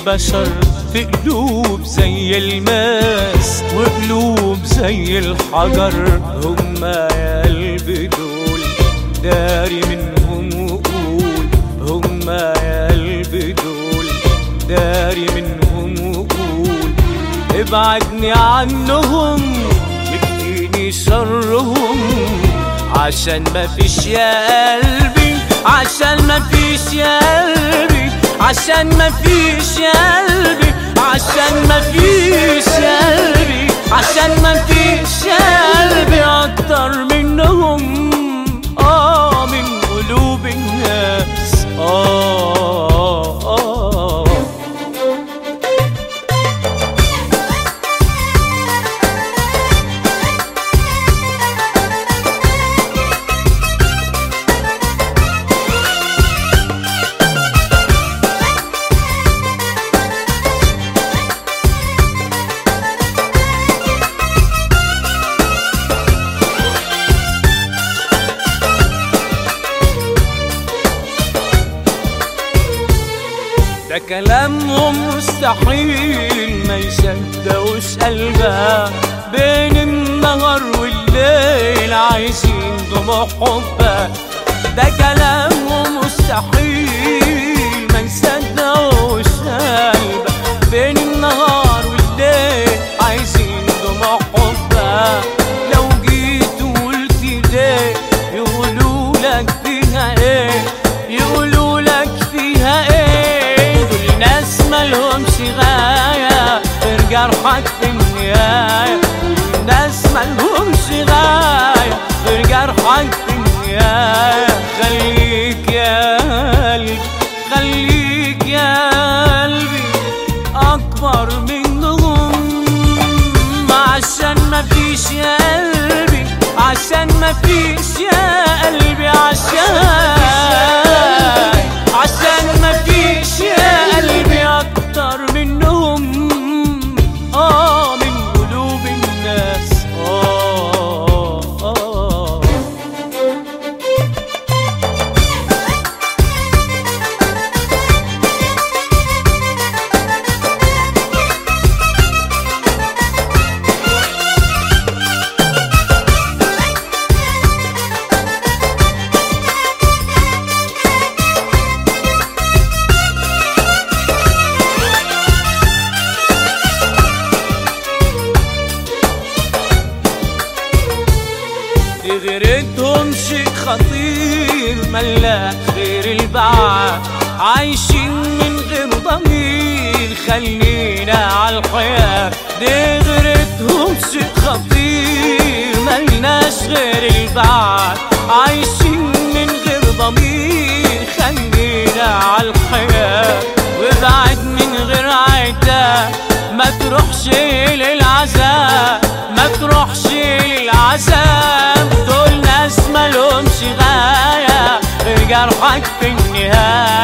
البشر في قلوب زي الماس وقلوب زي الحجر هما يا قلبي دول داري منهم وقول هما يا قلبي دول داري منهم وقول ابعدني عنهم يكفيني شرهم عشان ما فيش يا قلبي عشان ما فيش يا قلبي عشان ما فيش يا قلبي عشان ما فيش يا قلبي عشان ما فيش يا قلبي اكتر منهم اه من قلوب الناس اه اه ده كلامهم مستحيل ما يصدقوش قلبها بين النهار والليل عايشين دموع حبها ده كلامهم مستحيل ما يصدقوش قلبها بين النهار والليل عايشين دموع حبها لو جيت وقلت ليه يقولوا لك فيها ايه يقولوا لك فيها ايه دول ناس مالهمش غاية غير جرحك في النهاية دول ناس مالهمش غاية غير جرحك في النهاية خليك يا قلبي خليك يا قلبي أكبر منهم عشان ما فيش يا قلبي عشان ما فيش يا قلبي عشان عشان ما فيش يا قلبي اكتر منهم اه من قلوب الناس اه اه دي غيرتهم شيء خطير ملاك غير البعاد عايشين من غير ضمير خلينا على الحياة دي غيرتهم شيء خطير ملناش غير البعاد عايشين من غير ضمير خلينا على الحياة وابعد من غير عتاب ما تروحش للعذاب ما تروحش للعذاب دول ناس مالهمش غاية غير جرحك في النهاية